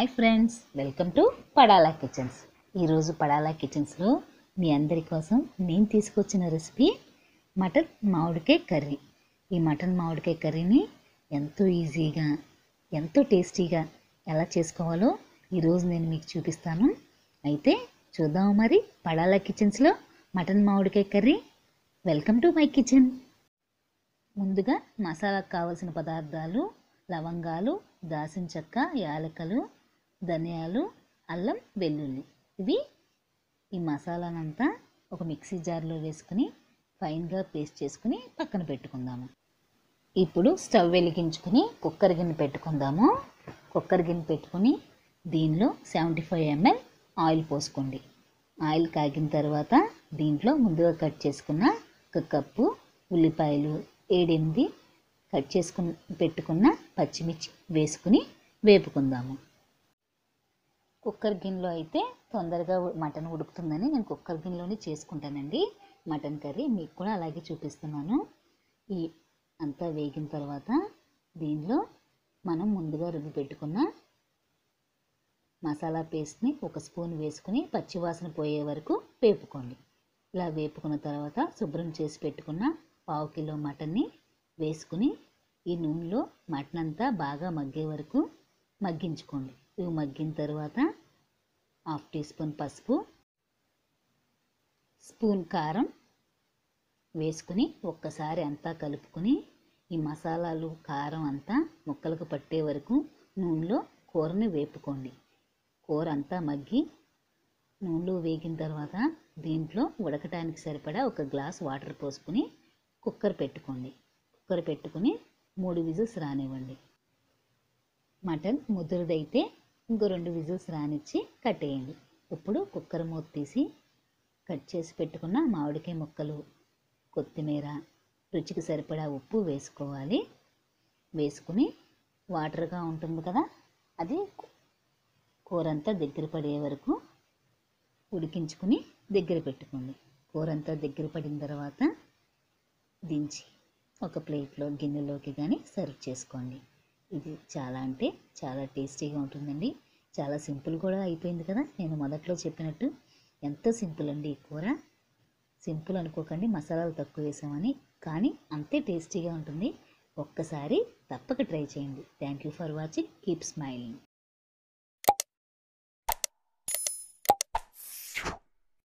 hi friends welcome to Padala kitchens ఈరోజు పడాలా కిచెన్స్లో మీ అందరి కోసం నేను తీసుకొచ్చిన రెసిపీ మటన్ మామిడికాయ కర్రీ ఈ మటన్ మామిడికాయ కర్రీని ఎంతో ఈజీగా ఎంతో టేస్టీగా ఎలా చేసుకోవాలో ఈరోజు నేను మీకు చూపిస్తాను అయితే చూద్దాము మరి పడాలా కిచెన్స్లో మటన్ మామిడికాయ curry welcome to my kitchen ముందుగా మసాలాకు కావలసిన పదార్థాలు లవంగాలు దాసిన చెక్క యాలకలు ధనియాలు అల్లం వెల్లుల్లి ఇవి ఈ మసాలానంతా ఒక మిక్సీ జార్లో వేసుకుని ఫైన్గా పేస్ట్ చేసుకుని పక్కన పెట్టుకుందాము ఇప్పుడు స్టవ్ వెలిగించుకుని కుక్కర్ గిన్నె పెట్టుకుందాము కుక్కర్ గిన్నె పెట్టుకుని దీనిలో సెవెంటీ ఫైవ్ ఎంఎల్ ఆయిల్ పోసుకోండి ఆయిల్ కాగిన తర్వాత దీంట్లో ముందుగా కట్ చేసుకున్న ఒక కప్పు ఉల్లిపాయలు ఏడెనిమిది కట్ చేసుకుని పెట్టుకున్న పచ్చిమిర్చి వేసుకుని వేపుకుందాము కుక్కర్ గిన్నెలో అయితే తొందరగా ఉ- మటన్ ఉడుకుతుందని నేను కుక్కర్ గిన్నెలోనే చేసుకుంటానండి మటన్ కర్రీ మీకు కూడా అలాగే చూపిస్తున్నాను ఈ అంతా వేగిన తర్వాత దీనిలో మనం ముందుగా రుబ్బి పెట్టుకున్న మసాలా పేస్ట్ని ఒక స్పూన్ వేసుకుని పచ్చివాసన పోయే వరకు వేపుకోండి ఇలా వేపుకున్న తర్వాత శుభ్రం చేసి పెట్టుకున్న పావు కిలో మటన్ని వేసుకుని ఈ నూనెలో మటన్ అంతా బాగా మగ్గే వరకు మగ్గించుకోండి ఇవి మగ్గిన తర్వాత హాఫ్ టీ స్పూన్ పసుపు స్పూన్ కారం వేసుకుని ఒక్కసారి అంతా కలుపుకుని ఈ మసాలాలు కారం అంతా ముక్కలకు పట్టే వరకు నూనెలో కూరని వేపుకోండి కూర అంతా మగ్గి నూనెలో వేగిన తర్వాత దీంట్లో ఉడకటానికి సరిపడా ఒక గ్లాస్ వాటర్ పోసుకుని కుక్కర్ పెట్టుకోండి కుక్కర్ పెట్టుకుని మూడు విజిల్స్ రానివ్వండి మటన్ ముదురుదైతే ఇంకో రెండు విజిల్స్ రానిచ్చి కట్టేయండి ఇప్పుడు కుక్కర్ మూత తీసి కట్ చేసి పెట్టుకున్న మామిడికాయ ముక్కలు కొత్తిమీర రుచికి సరిపడా ఉప్పు వేసుకోవాలి వేసుకుని వాటర్గా ఉంటుంది కదా అది కూర అంతా దగ్గర పడే వరకు ఉడికించుకుని దగ్గర పెట్టుకోండి కూర అంతా దగ్గర పడిన తర్వాత దించి ఒక ప్లేట్లో గిన్నెలోకి కానీ సర్వ్ చేసుకోండి ఇది చాలా అంటే చాలా టేస్టీగా ఉంటుందండి చాలా సింపుల్ కూడా అయిపోయింది కదా నేను మొదట్లో చెప్పినట్టు ఎంత సింపుల్ అండి ఈ కూర సింపుల్ అనుకోకండి మసాలాలు తక్కువ వేసామని కానీ అంతే టేస్టీగా ఉంటుంది ఒక్కసారి తప్పక ట్రై చేయండి thank you for watching keep smiling